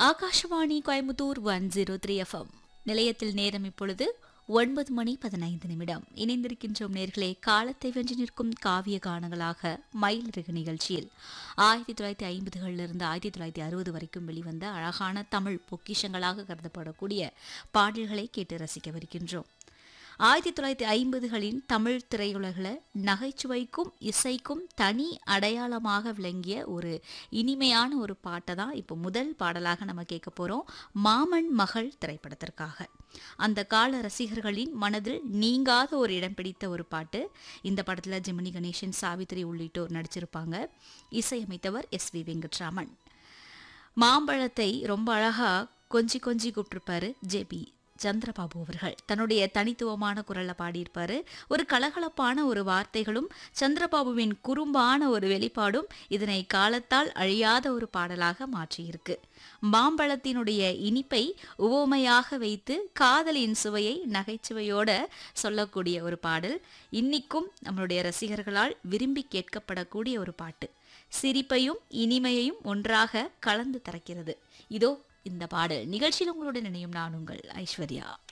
Akashvani Coimbatore one zero three FM நிலையத்தில் நேரம் இப்பொழுது ஒன்பது மணி பதினைந்து நிமிடம் இணைந்திருக்கின்றோம் நேர்களே காலத்தை வென்று நிற்கும் காவிய கானங்களாக மயிலிறகு நிகழ்ச்சியில் ஆயிரத்தி தொள்ளாயிரத்தி ஐம்பதுகளிலிருந்து ஆயிரத்தி தொள்ளாயிரத்தி அறுபது வரைக்கும் வெளிவந்த அழகான தமிழ் பொக்கிஷங்களாக கருதப்படக்கூடிய பாடல்களை கேட்டு ரசிக்கவிருக்கின்றோம் ஆயிரத்தி தொள்ளாயிரத்தி ஐம்பதுகளின் தமிழ் திரையுலகில் நகைச்சுவைக்கும் இசைக்கும் தனி அடையாளமாக விளங்கிய ஒரு இனிமையான ஒரு பாட்டை தான் இப்போ முதல் பாடலாக நம்ம கேட்க போகிறோம் மாமன் மகள் திரைப்படத்திற்காக அந்த கால ரசிகர்களின் மனதில் நீங்காத ஒரு இடம் பிடித்த ஒரு பாட்டு இந்த படத்தில் ஜெமினி கணேசன் சாவித்திரி உள்ளிட்டோர் நடிச்சிருப்பாங்க இசையமைத்தவர் எஸ் வி வெங்கட்ராமன் மாம்பழத்தை ரொம்ப அழகா கொஞ்சி கொஞ்சி கூப்பிட்டிருப்பாரு ஜேபி சந்திரபாபு அவர்கள் தன்னுடைய தனித்துவமான குரல்ல பாடியிருப்பாரு ஒரு கலகலப்பான ஒரு வார்த்தைகளும் சந்திரபாபுவின் குறும்பான ஒரு வெளிப்பாடும் இதனை காலத்தால் அழியாத ஒரு பாடலாக மாற்றியிருக்கு மாம்பழத்தினுடைய இனிப்பை உவமையாக வைத்து காதலின் சுவையை நகைச்சுவையோட சொல்லக்கூடிய ஒரு பாடல் இன்னிக்கும் நம்மளுடைய ரசிகர்களால் விரும்பி கேட்கப்படக்கூடிய ஒரு பாட்டு சிரிப்பையும் இனிமையையும் ஒன்றாக கலந்து தரக்கிறது இதோ இந்த பாடல் நிகழ்ச்சியில் உங்களுடன் இணையும் நான் உங்கள் ஐஸ்வர்யா